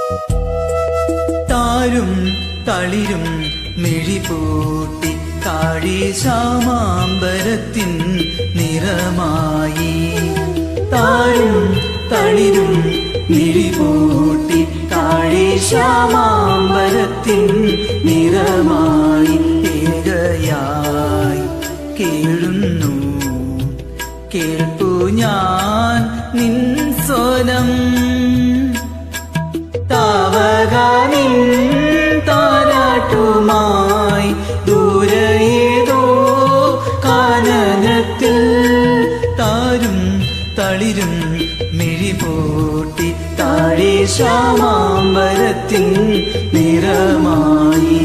താരും തളിരും മിഴിപൂട്ടി താഴി ശ്യാമാംബരത്തിൻ നിറമായി താരും തളിരും മിഴിപൂട്ടി താഴി ശ്യാമാംബരത്തിൻ നിറമായി ഏകയായി കേഴുന്നു കേൾപ്പു ഞാൻ നിൻ സ്വനം താവകാനിൻ താരാട്ടുമായി ദൂരയേതോ കാനനത്തിൽ താരും തളിരും മിഴിപൂട്ടി താഴെ ശ്യാമാംബരത്തിൻ നിറമായി